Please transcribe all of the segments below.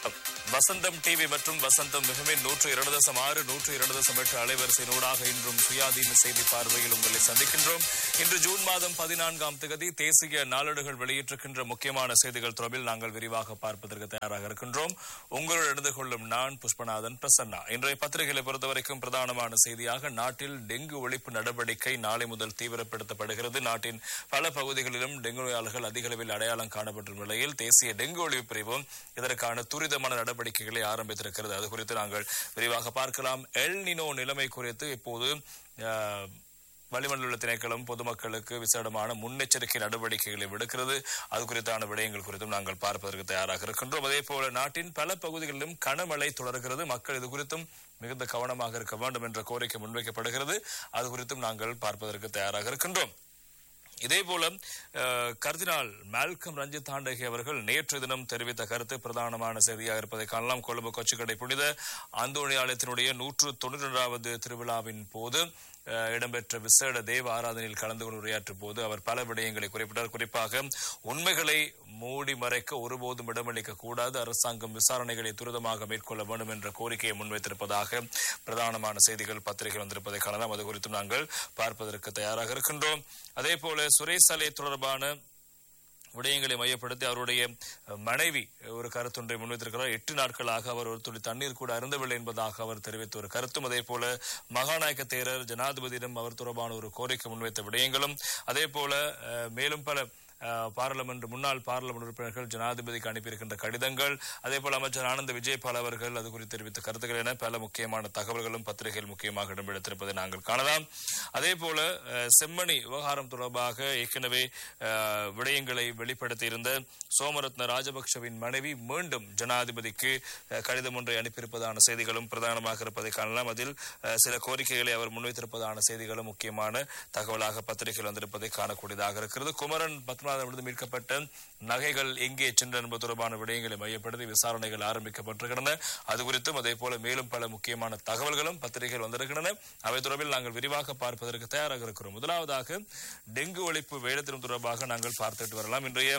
வசந்தம் TV மற்றும் வசந்தம் மிகமின் நூற்று இரண்டு தசம் ஆறு நூற்று இரண்டு தசம் எட்டு அலைவரிசையினூடாக இன்றும் சுயாதீன செய்தி பார்வையில் உங்களை சந்திக்கின்றோம் இன்று ஜூன் மாதம் பதினான்காம் தேதி தேசிய நாளேடுகள் வெளியிட்டிருக்கின்ற முக்கியமான செய்திகள் தொடர்பில் நாங்கள் விரிவாக பார்ப்பதற்கு தயாராக இருக்கின்றோம் உங்களோடு எழுந்து கொள்ளும் நான் புஷ்பநாதன் பிரசன்னா இன்றைய பத்திரிகைகளை பொறுத்தவரைக்கும் பிரதானமான செய்தியாக நாட்டில் டெங்கு ஒழிப்பு நடவடிக்கை நாளை முதல் தீவிரப்படுத்தப்படுகிறது நாட்டின் பல பகுதிகளிலும் டெங்கு நோயாளர்கள் அதிக அளவில் அடையாளம் காணப்பட்டுள்ள நிலையில் தேசிய டெங்கு ஒழிப்பு பிரிவும் இதற்கான துரிதமான நடவடிக்கைகளை ஆரம்பித்திருக்கிறது அது குறித்து நாங்கள் விரிவாக பார்க்கலாம் எல் நினோ நிலைமை குறித்து இப்போது அஹ், வளிமண்டல திணைக்களம் பொதுமக்களுக்கு விசேடமான முன்னெச்சரிக்கை நடவடிக்கைகளை விடுக்கிறது அது குறித்தான விடயங்கள் குறித்தும் நாங்கள் பார்ப்பதற்கு தயாராக இருக்கின்றோம் அதே போல நாட்டின் பல பகுதிகளிலும் கனமழை தொடர்கிறது மக்கள் இது குறித்தும் மிகுந்த கவனமாக இருக்க வேண்டும் என்ற கோரிக்கை முன்வைக்கப்படுகிறது அது குறித்தும் நாங்கள் பார்ப்பதற்கு தயாராக இருக்கின்றோம் இதே போல அஹ், கர்தினால் மால்கம் ரஞ்சித் தாண்டகி அவர்கள் நேற்று தினம் தெரிவித்த கருத்து பிரதானமான செய்தியாக இருப்பதை காணலாம் கொழும்பு கொச்சிக்கடை புனித அந்தோணி ஆலயத்தினுடைய நூற்று தொண்ணூற்றி இரண்டாவது திருவிழாவின் போது அஹ், இடம்பெற்ற விசேட தேவ ஆராதனையில் கலந்து கொண்டு உரையாற்றும் போது அவர் பல விடயங்களை குறிப்பிட்டார் குறிப்பாக உண்மைகளை மூடி மறைக்க ஒருபோதும் இடமளிக்க கூடாது அரசாங்கம் விசாரணைகளை துரிதமாக மேற்கொள்ள வேண்டும் என்ற கோரிக்கையை முன்வைத்திருப்பதாக பிரதானமான செய்திகள் பத்திரிகை வந்திருப்பதை காணலாம் அது குறித்தும் நாங்கள் பார்ப்பதற்கு தயாராக இருக்கின்றோம் அதே போல சுரேஷ் அலை தொடர்பான விடயங்களை மையப்படுத்தி அவருடைய அஹ், மனைவி ஒரு கருத்தொன்றை முன்வைத்திருக்கிறார் எட்டு நாட்களாக அவர் ஒரு துளி தண்ணீர் கூட அருந்தவில்லை என்பதாக அவர் தெரிவித்த ஒரு கருத்தும் அதே போல மகாநாயக்க தேரர் ஜனாதிபதியிடம் அவர் தொடர்பான ஒரு கோரிக்கை முன்வைத்த விடயங்களும் அதே போல அஹ், மேலும் பல அஹ், பாராளுமன்ற முன்னாள் பாராளுமன்ற உறுப்பினர்கள் ஜனாதிபதிக்கு அனுப்பியிருக்கின்ற கடிதங்கள் அதே போல அமைச்சர் ஆனந்த விஜயபால் அவர்கள் அது குறித்து தெரிவித்த கருத்துக்கள் என பல முக்கியமான தகவல்களும் பத்திரிகையில் முக்கியமாக இடம்பெடுத்திருப்பதை நாங்கள் காணலாம் அதே போல அஹ், செம்மணி விவகாரம் தொடர்பாக ஏற்கனவே அஹ், விடயங்களை வெளிப்படுத்தியிருந்த சோமரத்ன ராஜபக்ஷவின் மனைவி மீண்டும் ஜனாதிபதிக்கு அஹ், கடிதம் ஒன்றை அனுப்பியிருப்பதான செய்திகளும் பிரதானமாக இருப்பதை காணலாம் அதில் அஹ், சில கோரிக்கைகளை அவர் முன்வைத்திருப்பதான செய்திகளும் முக்கியமான தகவலாக பத்திரிகையில் வந்திருப்பதை காணக்கூடியதாக இருக்கிறது குமரன் பத்மநாதன் விடுத்து மீட்கப்பட்ட நகைகள் எங்கே சென்ற என்பது தொடர்பான விடயங்களை மையப்படுத்தி விசாரணைகள் ஆரம்பிக்கப்பட்டிருக்கின்றன அது குறித்தும் அதே போல மேலும் பல முக்கியமான தகவல்களும் பத்திரிகைகள் வந்திருக்கின்றன அவை தொடர்பில் நாங்கள் விரிவாக பார்ப்பதற்கு தயாராக இருக்கிறோம் முதலாவதாக டெங்கு ஒழிப்பு வேடத்தினம் தொடர்பாக நாங்கள் பார்த்துட்டு வரலாம் இன்றைய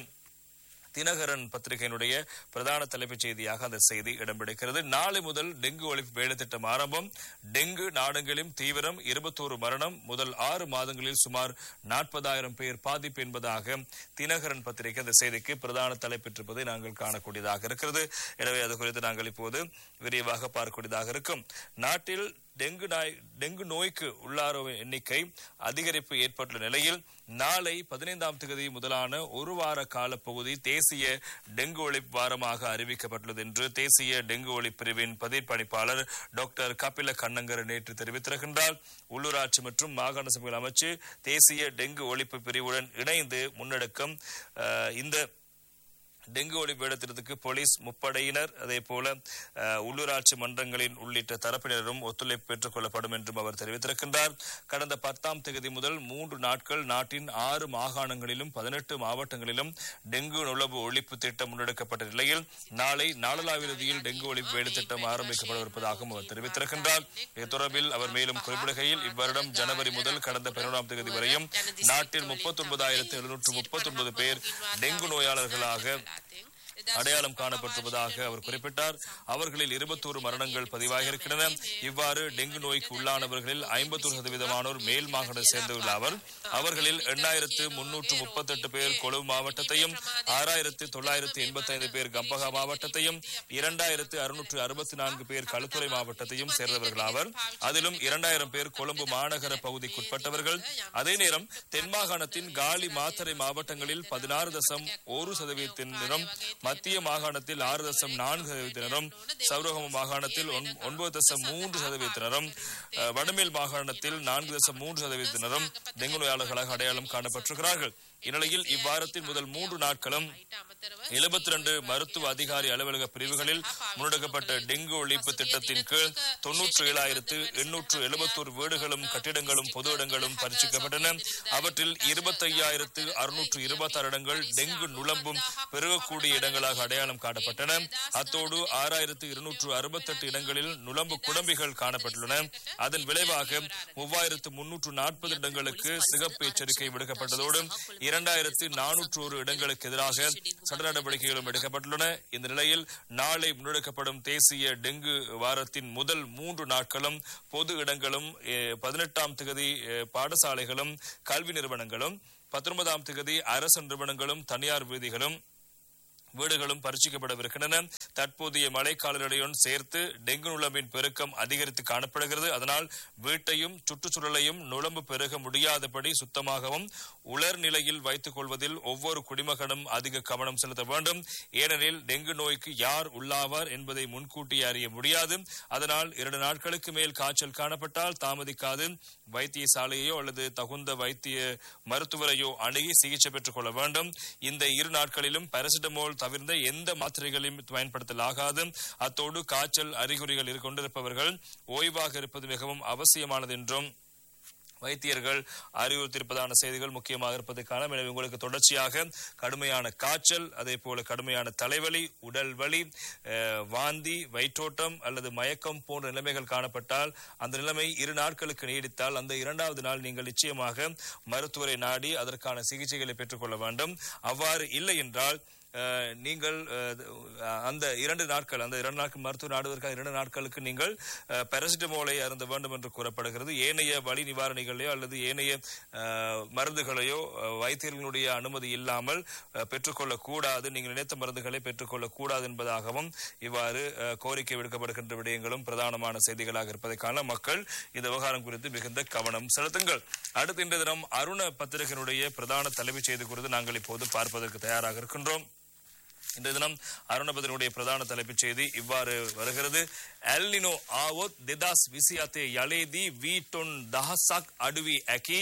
தினகரன் பத்திரிகையினுடைய பிரதான தலைப்புச் செய்தியாக அந்த செய்தி இடம்பிடிக்கிறது நாளை முதல் டெங்கு ஒழிப்பு வேலை திட்டம் ஆரம்பம் டெங்கு நாடுகளிலும் தீவிரம் இருபத்தோரு மரணம் முதல் ஆறு மாதங்களில் சுமார் நாற்பதாயிரம் பேர் பாதிப்பு என்பதாக தினகரன் பத்திரிகை அந்த செய்திக்கு பிரதான தலைப்பெற்றிருப்பதை நாங்கள் காணக்கூடியதாக இருக்கிறது எனவே அது குறித்து நாங்கள் இப்போது விரிவாக பார்க்கக்கூடியதாக இருக்கும் நாட்டில் டெங்கு நாய் டெங்கு நோய்க்கு உள்ளாரோர் எண்ணிக்கை அதிகரிப்பு ஏற்பட்டுள்ள நிலையில் நாளை பதினைந்தாம் தேதி முதலான ஒரு வார கால பகுதி தேசிய டெங்கு ஒழிப்பு வாரமாக அறிவிக்கப்பட்டுள்ளது என்று தேசிய டெங்கு ஒழிப்பு பிரிவின் பதிப்பணிப்பாளர் டாக்டர் கபில கண்ணங்கர் நேற்று தெரிவித்திருக்கின்றார் உள்ளூராட்சி மற்றும் மாகாண சபைகள் அமைச்சு தேசிய டெங்கு ஒழிப்பு பிரிவுடன் இணைந்து முன்னெடுக்கும் அஹ், இந்த டெங்கு ஒழிப்பு இடத்திற்கு போலீஸ் முப்படையினர் அதே போல அஹ், உள்ளூராட்சி மன்றங்களின் உள்ளிட்ட தரப்பினரும் ஒத்துழைப்பு பெற்றுக் கொள்ளப்படும் என்றும் அவர் தெரிவித்திருக்கின்றார் கடந்த பத்தாம் தேதி முதல் மூன்று நாட்கள் நாட்டின் ஆறு மாகாணங்களிலும் பதினெட்டு மாவட்டங்களிலும் டெங்கு நுழவு ஒழிப்பு திட்டம் முன்னெடுக்கப்பட்ட நிலையில் நாளை நாளலாவிறுதியில் டெங்கு ஒழிப்பு வேலை திட்டம் ஆரம்பிக்கப்படவிருப்பதாகவும் அவர் தெரிவித்திருக்கின்றார் இது தொடர்பில் அவர் மேலும் குறிப்பிடுகையில் இவ்வருடம் ஜனவரி முதல் கடந்த பதினொன்றாம் தேதி வரையும் நாட்டில் முப்பத்தி ஒன்பதாயிரத்து எழுநூற்று முப்பத்தி ஒன்பது பேர் டெங்கு நோயாளர்களாக அடையாளம் காணப்பட்டிருப்பதாக அவர் குறிப்பிட்டார் அவர்களில் இருபத்தோரு மரணங்கள் பதிவாகியிருக்கின்றன இவ்வாறு டெங்கு நோய்க்கு உள்ளானவர்களில் ஐம்பத்தொரு சதவீதமானோர் மேல் மாகாணத்தை சேர்ந்துள்ள அவர் அவர்களில் எண்ணாயிரத்து முன்னூற்று முப்பத்தெட்டு பேர் கொழும்பு மாவட்டத்தையும் ஆறாயிரத்து தொள்ளாயிரத்து எண்பத்தி ஐந்து பேர் கம்பகா மாவட்டத்தையும் இரண்டாயிரத்து அறுநூற்று அறுபத்தி நான்கு பேர் களுத்துறை மாவட்டத்தையும் சேர்ந்தவர்கள் ஆவர் அதிலும் இரண்டாயிரம் பேர் கொழும்பு மாநகர பகுதிக்குட்பட்டவர்கள் அதே நேரம் தென் மாகாணத்தின் காலி மாத்தறை மாவட்டங்களில் பதினாறு தசம் ஒரு சதவீதத்தினரும் மத்திய மாகாணத்தில் ஆறு தசம் நான்கு சதவீதத்தினரும் சௌரகம மாகாணத்தில் ஒன்- ஒன்பது தசம் மூன்று சதவீதத்தினரும் அஹ், வடமேல் மாகாணத்தில் நான்கு தசம் மூன்று சதவீதத்தினரும் டெங்கு நோயாளர்களாக அடையாளம் காணப்பட்டிருக்கிறார்கள் இந்நிலையில் இவ்வாரத்தின் முதல் மூன்று நாட்களும் எழுபத்தி ரெண்டு மருத்துவ அதிகாரி அலுவலக பிரிவுகளில் முன்னெடுக்கப்பட்ட டெங்கு ஒழிப்பு திட்டத்தின் கீழ் தொன்னூற்று ஏழாயிரத்து எண்ணூற்று எழுபத்தோரு வீடுகளும் கட்டிடங்களும் பொது இடங்களும் பரிசிக்கப்பட்டன அவற்றில் இருபத்தையாயிரத்து அறுநூற்று இருபத்தாறு இடங்கள் டெங்கு நுளம்பும் பெருகக்கூடிய இடங்களாக அடையாளம் காணப்பட்டன அத்தோடு ஆறாயிரத்து இருநூற்று அறுபத்தெட்டு இடங்களில் நுளம்பு குடம்பிகள் காணப்பட்டுள்ளன அதன் விளைவாக மூவாயிரத்து முன்னூற்று நாற்பது இடங்களுக்கு சிகப்பு எச்சரிக்கை விடுக்கப்பட்டதோடு இரண்டாயிரத்து நானூற்று ஒரு இடங்களுக்கு எதிராக சட்ட நடவடிக்கைகளும் எடுக்கப்பட்டுள்ளன இந்த நிலையில் நாளை முன்னெடுக்கப்படும் தேசிய டெங்கு வாரத்தின் முதல் மூன்று நாட்களும் பொது இடங்களும் அஹ், பதினெட்டாம் திகதி அஹ், பாடசாலைகளும் கல்வி நிறுவனங்களும் பத்தொன்பதாம் திகதி அரசு நிறுவனங்களும் தனியார் வீதிகளும் வீடுகளும் பரிசிக்கப்படவிருக்கின்றன தற்போதைய மழைக்காலநிலையுடன் சேர்த்து டெங்கு நுழம்பின் பெருக்கம் அதிகரித்து காணப்படுகிறது அதனால் வீட்டையும் சுற்றுச்சூழலையும் நுழம்பு பெருக முடியாதபடி சுத்தமாகவும் உலர் நிலையில் வைத்துக் கொள்வதில் ஒவ்வொரு குடிமகனும் அதிக கவனம் செலுத்த வேண்டும் ஏனெனில் டெங்கு நோய்க்கு யார் உள்ளாவார் என்பதை முன்கூட்டியே அறிய முடியாது அதனால் இரண்டு நாட்களுக்கு மேல் காய்ச்சல் காணப்பட்டால் தாமதிக்காது வைத்தியசாலையோ அல்லது தகுந்த வைத்திய மருத்துவரையோ அணுகி சிகிச்சை பெற்றுக் கொள்ள வேண்டும் இந்த இரு நாட்களிலும் பாராசிட்டமோல் தவிர்ந்த எந்த மாத்திரைகளையும் பயன்படுத்தலாகாது அத்தோடு காய்ச்சல் அறிகுறிகள் கொண்டிருப்பவர்கள் ஓய்வாக இருப்பது மிகவும் அவசியமானது என்றும் வைத்தியர்கள் அறிவுறுத்தியிருப்பதான செய்திகள் முக்கியமாக இருப்பதை காணலாம் எனவே உங்களுக்கு தொடர்ச்சியாக கடுமையான காய்ச்சல் அதே போல கடுமையான தலைவலி உடல் வலி அஹ், வாந்தி வயிற்றோட்டம் அல்லது மயக்கம் போன்ற நிலைமைகள் காணப்பட்டால் அந்த நிலைமை இரு நாட்களுக்கு நீடித்தால் அந்த இரண்டாவது நாள் நீங்கள் நிச்சயமாக மருத்துவரை நாடி அதற்கான சிகிச்சைகளை பெற்றுக்கொள்ள வேண்டும் அவ்வாறு இல்லை என்றால் அஹ், நீங்கள் அஹ், அந்த இரண்டு நாட்கள் அந்த இரண்டு நாட்கள் மருத்துவ நாடுவதற்காக இரண்டு நாட்களுக்கு நீங்கள் அஹ், பாராசிட்டமோலை அருந்த வேண்டும் என்று கூறப்படுகிறது ஏனைய வலி நிவாரணிகளையோ அல்லது ஏனைய அஹ், மருந்துகளையோ அஹ், வைத்தியர்களுடைய அனுமதி இல்லாமல் அஹ், பெற்றுக்கொள்ளக் கூடாது நீங்கள் நினைத்த மருந்துகளை பெற்றுக்கொள்ளக் கூடாது என்பதாகவும் இவ்வாறு அஹ், கோரிக்கை விடுக்கப்படுகின்ற விடயங்களும் பிரதானமான செய்திகளாக இருப்பதை காண மக்கள் இந்த விவகாரம் குறித்து மிகுந்த கவனம் செலுத்துங்கள் அடுத்த இன்றைய தினம் அருண பத்திரிகையினுடைய பிரதான தலைமைச் செய்தி குறித்து நாங்கள் இப்போது பார்ப்பதற்கு தயாராக இருக்கின்றோம் இன்றைய தினம் அருணபதனுடைய பிரதான தலைப்புச் செய்தி இவ்வாறு வருகிறது எல்னினோ ஆவோத் දෙදස් විසි අතේ යළේදී වීටොන් දහසක් අඩුවී ඇකි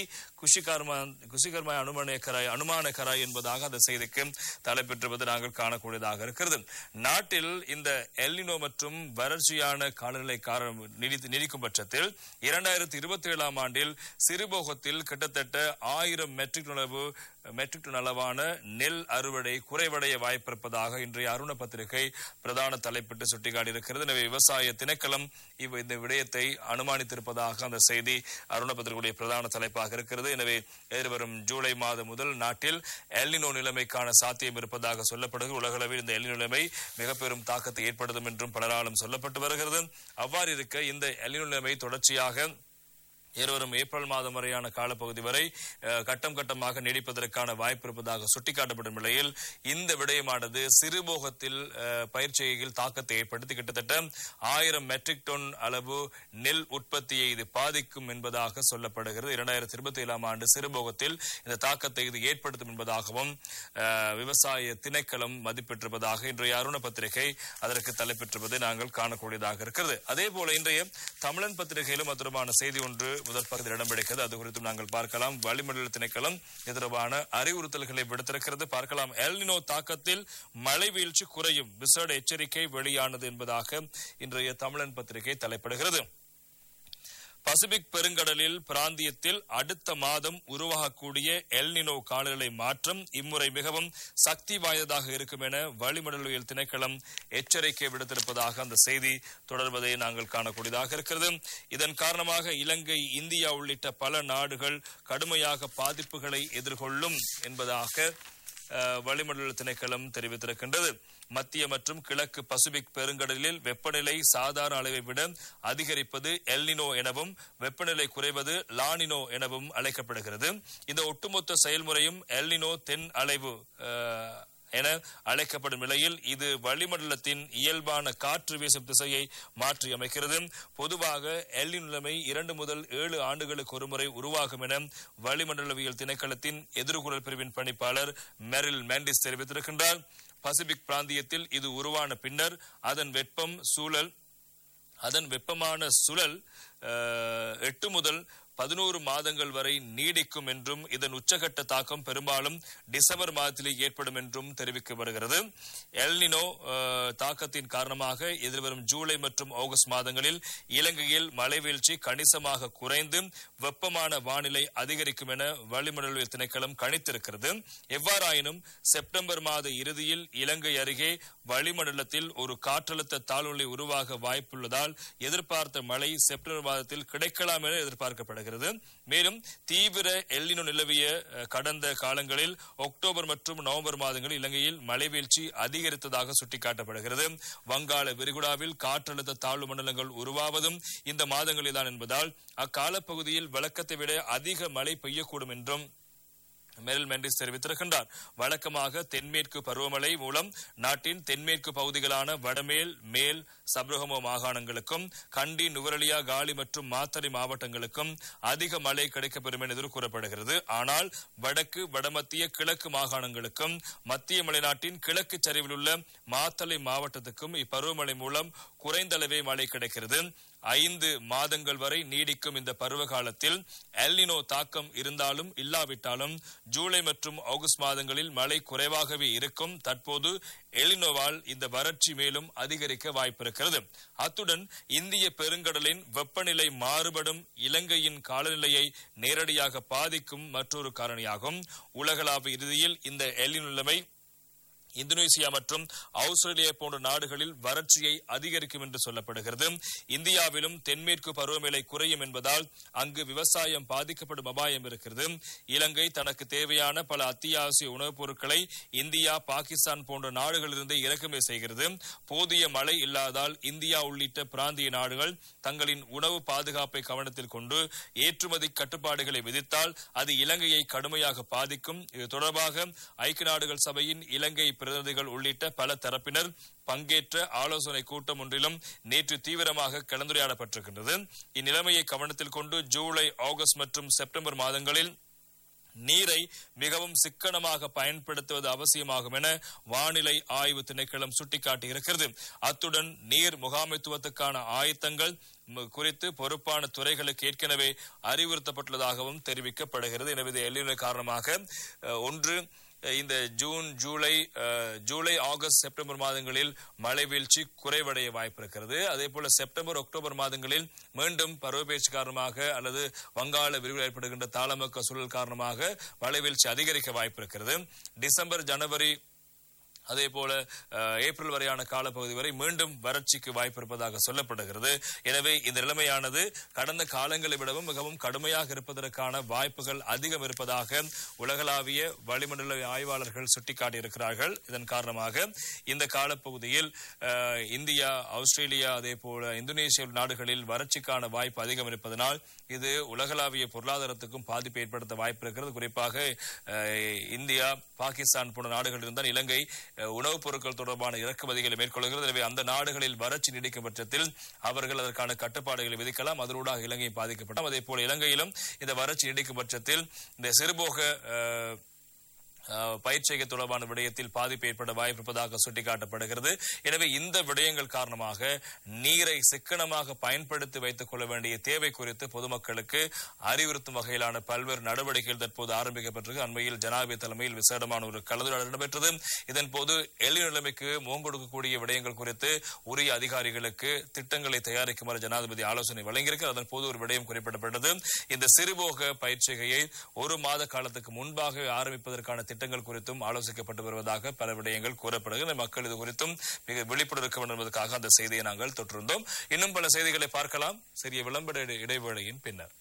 குஷிகர்மாய் அனுமானය கராய் அனுமான கராய் என்பதாக அந்த செய்திக்கு தலைப்பெற்றுவது நாங்கள் காணக்கூடியதாக இருக்கிறது நாட்டில் இந்த எல்னினோ மற்றும் வறட்சியான காலநிலை காரணம் நீடித்து நீடிக்கும் பட்சத்தில் இரண்டாயிரத்தி இருபத்தி ஏழாம் ஆண்டில் சிறுபோகத்தில் கிட்டத்தட்ட ஆயிரம் மெட்ரிக் டன் அளவு மெட்ரிக் டன் அளவான நெல் அறுவடை குறைவடைய வாய்ப்பிருப்பதாக இன்றைய அருண பத்திரிகை பிரதான தலைப்பிட்டு சுட்டிக்காட்டியிருக்கிறது எனவே விவசாய திணைக்களம் இவ் இந்த விடயத்தை அனுமானித்திருப்பதாக அந்த செய்தி அருண பத்திரிகையுடைய பிரதான தலைப்பாக இருக்கிறது எனவே எதிர்வரும் ஜூலை மாதம் முதல் நாட்டில் எல்னினோ நிலைமைக்கான சாத்தியம் இருப்பதாக சொல்லப்படுகிறது உலகளவில் இந்த எல்னினோ நிலைமை மிக பெரும் தாக்கத்தை ஏற்படுத்தும் என்றும் பலராலும் சொல்லப்பட்டு வருகிறது அவ்வாறு இருக்க இந்த எல்னினோ நிலைமை தொடர்ச்சியாக இருவரும் ஏப்ரல் மாதம் வரையான காலப்பகுதி வரை அஹ், கட்டம் கட்டமாக நீடிப்பதற்கான வாய்ப்பு இருப்பதாக சுட்டிக்காட்டப்படும் நிலையில் இந்த விடயமானது சிறுபோகத்தில் அஹ், பயிர்ச்செய்கையில் தாக்கத்தை ஏற்படுத்தி கிட்டத்தட்ட ஆயிரம் மெட்ரிக் டன் அளவு நெல் உற்பத்தியை இது பாதிக்கும் என்பதாக சொல்லப்படுகிறது இரண்டாயிரத்தி இருபத்தி ஏழாம் ஆண்டு சிறுபோகத்தில் இந்த தாக்கத்தை இது ஏற்படுத்தும் என்பதாகவும் அஹ், விவசாய திணைக்களம் மதிப்பிட்டிருப்பதாக இன்றைய அருண பத்திரிகை அதற்கு தலைப்பெற்றிருப்பதை நாங்கள் காணக்கூடியதாக இருக்கிறது அதே போல இன்றைய தமிழன் பத்திரிகையிலும் அது தொடர்பான செய்தி ஒன்று முதல் பகுதியில் இடம் பிடிக்கிறது அது குறித்தும் நாங்கள் பார்க்கலாம் வளிமண்டல திணைக்களம் இது தொடர்பான அறிவுறுத்தல்களை விடுத்திருக்கிறது பார்க்கலாம் எல்னினோ தாக்கத்தில் மழை வீழ்ச்சி குறையும் விசேட எச்சரிக்கை வெளியானது என்பதாக இன்றைய தமிழன் பத்திரிகை தலைப்பிடுகிறது பசிபிக் பெருங்கடலில் பிராந்தியத்தில் அடுத்த மாதம் உருவாகக்கூடிய எல்னினோ காலநிலை மாற்றம் இம்முறை மிகவும் சக்தி வாய்ந்ததாக இருக்கும் என வளிமண்டலவியல் திணைக்களம் எச்சரிக்கை விடுத்திருப்பதாக அந்த செய்தி தொடர்வதை நாங்கள் காணக்கூடியதாக இருக்கிறது இதன் காரணமாக இலங்கை இந்தியா உள்ளிட்ட பல நாடுகள் கடுமையாக பாதிப்புகளை எதிர்கொள்ளும் என்பதாக அஹ், வளிமண்டல திணைக்களம் தெரிவித்திருக்கின்றது மத்திய மற்றும் கிழக்கு பசிபிக் பெருங்கடலில் வெப்பநிலை சாதாரண அளவை விட அதிகரிப்பது எல்னினோ எனவும் வெப்பநிலை குறைவது லானினோ எனவும் அழைக்கப்படுகிறது இந்த ஒட்டுமொத்த செயல்முறையும் எல்னினோ தென் அலைவு அஹ், என அழைக்கப்படும் நிலையில் இது வளிமண்டலத்தின் இயல்பான காற்று வீசும் திசையை மாற்றி அமைக்கிறது பொதுவாக எல்லின் நிலைமை இரண்டு முதல் ஏழு ஆண்டுகளுக்கு ஒருமுறை உருவாகும் என வளிமண்டலவியல் திணைக்களத்தின் எதிர்குரல் பிரிவின் பணிப்பாளர் மெரில் மேண்டிஸ் தெரிவித்திருக்கின்றார் பசிபிக் பிராந்தியத்தில் இது உருவான பின்னர் அதன் வெப்பம் சூழல் அதன் வெப்பமான சுழல் அஹ், எட்டு முதல் பதினோரு மாதங்கள் வரை நீடிக்கும் என்றும் இதன் உச்சகட்ட தாக்கம் பெரும்பாலும் டிசம்பர் மாதத்திலே ஏற்படும் என்றும் தெரிவிக்கப்படுகிறது எல்னினோ அஹ், தாக்கத்தின் காரணமாக எதிர்வரும் ஜூலை மற்றும் ஆகஸ்ட் மாதங்களில் இலங்கையில் மழை வீழ்ச்சி கணிசமாக குறைந்து வெப்பமான வானிலை அதிகரிக்கும் என வளிமண்டலவியல் திணைக்களம் கணித்திருக்கிறது எவ்வாறாயினும் செப்டம்பர் மாத இறுதியில் இலங்கை அருகே வளிமண்டலத்தில் ஒரு காற்றழுத்த தாழ்நிலை உருவாக வாய்ப்புள்ளதால் எதிர்பார்த்த மழை செப்டம்பர் மாதத்தில் கிடைக்கலாம் என எதிர்பார்க்கப்படுகிறது காணப்படுகிறது மேலும் தீவிர எல்லினோ நிலவிய அஹ், கடந்த காலங்களில் அக்டோபர் மற்றும் நவம்பர் மாதங்களில் இலங்கையில் மழைவீழ்ச்சி அதிகரித்ததாக சுட்டிக்காட்டப்படுகிறது வங்காள விரிகுடாவில் காற்றழுத்த தாழ்வு மண்டலங்கள் உருவாவதும் இந்த மாதங்களில்தான் என்பதால் அக்காலப்பகுதியில் வழக்கத்தை விட அதிக மழை பெய்யக்கூடும் என்றும் மெரில் மெண்டிஸ் தெரிவித்திருக்கின்றார் வழக்கமாக தென்மேற்கு பருவமழை மூலம் நாட்டின் தென்மேற்கு பகுதிகளான வடமேல் மேல் சப்ரகமோ மாகாணங்களுக்கும் கண்டி நுவரலியா காலி மற்றும் மாத்தறை மாவட்டங்களுக்கும் அதிக மழை கிடைக்கப்பெறும் என எதிர்கூறப்படுகிறது ஆனால் வடக்கு வடமத்திய கிழக்கு மாகாணங்களுக்கும் மத்திய மலைநாட்டின் கிழக்கு சரிவில் உள்ள மாத்தளை மாவட்டத்துக்கும் இப்பருவமழை மூலம் குறைந்த அளவே மழை கிடைக்கிறது ஐந்து மாதங்கள் வரை நீடிக்கும் இந்த பருவ காலத்தில் எல்னினோ தாக்கம் இருந்தாலும் இல்லாவிட்டாலும் ஜூலை மற்றும் ஆகஸ்ட் மாதங்களில் மழை குறைவாகவே இருக்கும் தற்போது எலினோவால் இந்த வறட்சி மேலும் அதிகரிக்க வாய்ப்பிருக்கிறது அத்துடன் இந்திய பெருங்கடலின் வெப்பநிலை மாறுபடும் இலங்கையின் காலநிலையை நேரடியாக பாதிக்கும் மற்றொரு காரணியாகும் உலகளாவிய இறுதியில் இந்த எல்லினோ நிலைமை இந்தோனேசியா மற்றும் ஆஸ்திரேலியா போன்ற நாடுகளில் வறட்சியை அதிகரிக்கும் என்று சொல்லப்படுகிறது இந்தியாவிலும் தென்மேற்கு பருவமழை குறையும் என்பதால் அங்கு விவசாயம் பாதிக்கப்படும் அபாயம் இருக்கிறது இலங்கை தனக்கு தேவையான பல அத்தியாவசிய உணவுப் பொருட்களை இந்தியா பாகிஸ்தான் போன்ற நாடுகளிலிருந்து இறக்குமதி செய்கிறது போதிய மழை இல்லாதால் இந்தியா உள்ளிட்ட பிராந்திய நாடுகள் தங்களின் உணவு பாதுகாப்பை கவனத்தில் கொண்டு ஏற்றுமதி கட்டுப்பாடுகளை விதித்தால் அது இலங்கையை கடுமையாக பாதிக்கும் இது தொடர்பாக ஐக்கிய நாடுகள் சபையின் இலங்கை பிரதிநிதிகள் உள்ளிட்ட பல தரப்பினர் பங்கேற்ற ஆலோசனை கூட்டம் ஒன்றிலும் நேற்று தீவிரமாக கலந்துரையாடப்பட்டிருக்கின்றது இந்நிலைமையை கவனத்தில் கொண்டு ஜூலை ஆகஸ்ட் மற்றும் செப்டம்பர் மாதங்களில் நீரை மிகவும் சிக்கனமாக பயன்படுத்துவது அவசியமாகும் என வானிலை ஆய்வு திணைக்களம் சுட்டிக்காட்டியிருக்கிறது அத்துடன் நீர் முகாமைத்துவத்துக்கான ஆயத்தங்கள் ம- குறித்து பொறுப்பான துறைகளுக்கு ஏற்கனவே அறிவுறுத்தப்பட்டுள்ளதாகவும் தெரிவிக்கப்படுகிறது எனவே இது எல்லினோ காரணமாக அஹ், ஒன்று அஹ், இந்த ஜூன் ஜூலை அஹ், ஜூலை ஆகஸ்ட் செப்டம்பர் மாதங்களில் மழை வீழ்ச்சி குறைவடைய வாய்ப்பு இருக்கிறது அதே போல செப்டம்பர் அக்டோபர் மாதங்களில் மீண்டும் பருவப்பெயர்ச்சி காரணமாக அல்லது வங்காள விரிவில் ஏற்படுகின்ற தாளமுக்க சூழல் காரணமாக மழை வீழ்ச்சி அதிகரிக்க வாய்ப்பு இருக்கிறது டிசம்பர் ஜனவரி அதே போல அஹ், ஏப்ரல் வரையான காலப்பகுதி வரை மீண்டும் வறட்சிக்கு வாய்ப்பு இருப்பதாக சொல்லப்படுகிறது எனவே இந்த நிலைமையானது கடந்த காலங்களை விடவும் மிகவும் கடுமையாக இருப்பதற்கான வாய்ப்புகள் அதிகம் இருப்பதாக உலகளாவிய வளிமண்டல ஆய்வாளர்கள் சுட்டிக்காட்டியிருக்கிறார்கள் இதன் காரணமாக இந்த காலப்பகுதியில் அஹ், இந்தியா ஆஸ்திரேலியா அதே போல இந்தோனேசிய நாடுகளில் வறட்சிக்கான வாய்ப்பு அதிகம் இருப்பதனால் இது உலகளாவிய பொருளாதாரத்துக்கும் பாதிப்பு ஏற்படுத்த வாய்ப்பு இருக்கிறது குறிப்பாக அஹ், இந்தியா பாகிஸ்தான் போன்ற நாடுகளில் இருந்தால் இலங்கை அஹ், உணவுப் பொருட்கள் தொடர்பான இறக்குமதிகளை மேற்கொள்கிறது எனவே அந்த நாடுகளில் வறட்சி நீடிக்கும் பட்சத்தில் அவர்கள் அதற்கான கட்டுப்பாடுகளை விதிக்கலாம் அதனூடாக இலங்கை பாதிக்கப்படும் அதே போல இலங்கையிலும் இந்த வறட்சி நீடிக்கும் பட்சத்தில் இந்த சிறுபோக அஹ், அஹ், பயிற்சிகை தொடர்பான விடயத்தில் பாதிப்பு ஏற்பட வாய்ப்பு இருப்பதாக சுட்டிக்காட்டப்படுகிறது எனவே இந்த விடயங்கள் காரணமாக நீரை சிக்கனமாக பயன்படுத்தி வைத்துக் கொள்ள வேண்டிய தேவை குறித்து பொதுமக்களுக்கு அறிவுறுத்தும் வகையிலான பல்வேறு நடவடிக்கைகள் தற்போது ஆரம்பிக்கப்பட்டிருக்கு அண்மையில் ஜனாதிபதி தலைமையில் விசேடமான ஒரு கலந்துரையாடல் நடைபெற்றது இதன் போது எளிய நிலைமைக்கு முகம் கொடுக்கக்கூடிய விடயங்கள் குறித்து உரிய அதிகாரிகளுக்கு திட்டங்களை தயாரிக்குமாறு ஜனாதிபதி ஆலோசனை வழங்கியிருக்கிறார் அதன் போது ஒரு விடயம் குறிப்பிடப்பட்டது இந்த சிறுபோக பயிற்சிகையை ஒரு மாத காலத்துக்கு முன்பாக ஆரம்பிப்பதற்கான திட்டங்கள் குறித்தும் ஆலோசிக்கப்பட்டு வருவதாக பல விடயங்கள் கூறப்படுகிறது மக்கள் இது குறித்தும் மிக விழிப்புணர்வு இருக்க வேண்டும் என்பதற்காக அந்த செய்தியை நாங்கள் தொற்றிருந்தோம் இன்னும் பல செய்திகளை பார்க்கலாம் சிறிய விளம்பர இடை- இடைவேளையின் பின்னர்